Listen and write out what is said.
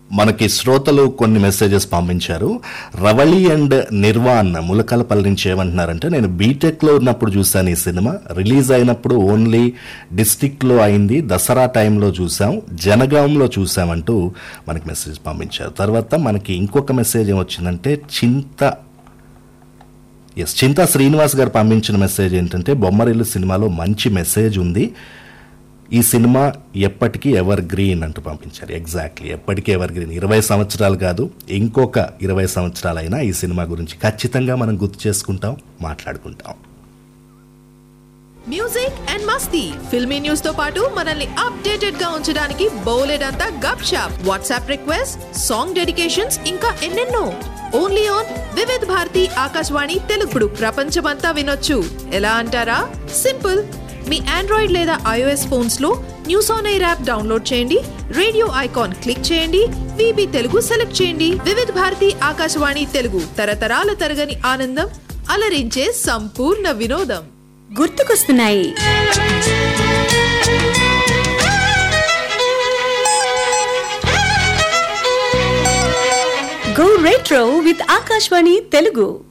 మనకి శ్రోతలు కొన్ని మెసేజెస్ పంపించారు రవళి అండ్ నిర్వాణ్ ములకలపల్లి నుంచి ఏమంటున్నారంటే నేను బీటెక్లో ఉన్నప్పుడు చూశాను ఈ సినిమా రిలీజ్ అయినప్పుడు ఓన్లీ డిస్టిక్లో అయింది దసరా టైంలో చూసాం జనగాంలో చూసామంటూ మనకి మెసేజ్ పంపించారు తర్వాత మనకి ఇంకొక మెసేజ్ ఏమొచ్చిందంటే చింత ఎస్ చింతా శ్రీనివాస్ గారు పంపించిన మెసేజ్ ఏంటంటే బొమ్మరిల్లు సినిమాలో మంచి మెసేజ్ ఉంది ఈ సినిమా ఎప్పటికీ ఎవర్ గ్రీన్ అంటూ పంపించారు ఎగ్జాక్ట్లీ ఎప్పటికీ ఎవర్ గ్రీన్ ఇరవై సంవత్సరాలు కాదు ఇంకొక ఇరవై సంవత్సరాలైనా ఈ సినిమా గురించి ఖచ్చితంగా మనం గుర్తు చేసుకుంటాం మాట్లాడుకుంటాం మ్యూజిక్ అండ్ మస్తీ ఫిల్మీ న్యూస్ తో పాటు మనల్ని అప్డేటెడ్ గా ఉంచడానికి బౌలెడ్ అంతా Gup Shup WhatsApp request song dedications ఇంకా ఎన్నెన్నో ఓన్లీ ఆన్ వివిధ్ భారతి ఆకాశవాణి తెలుగుడు ప్రపంచమంతా వినొచ్చు ఎలా అంటారా సింపుల్ మీ ఆండ్రాయిడ్ లేదా ఐఓఎస్ ఫోన్స్ లో news on air app download చేయండి రేడియో ఐకాన్ క్లిక్ చేయండి విబి తెలుగు సెలెక్ట్ చేయండి వివిధ్ భారతి ఆకాశవాణి తెలుగు తరతరాల తరగని ఆనందం అలరించే సంపూర్ణ వినోదం గుర్తుకొస్తున్నాయి go retro with Akashvani Telugu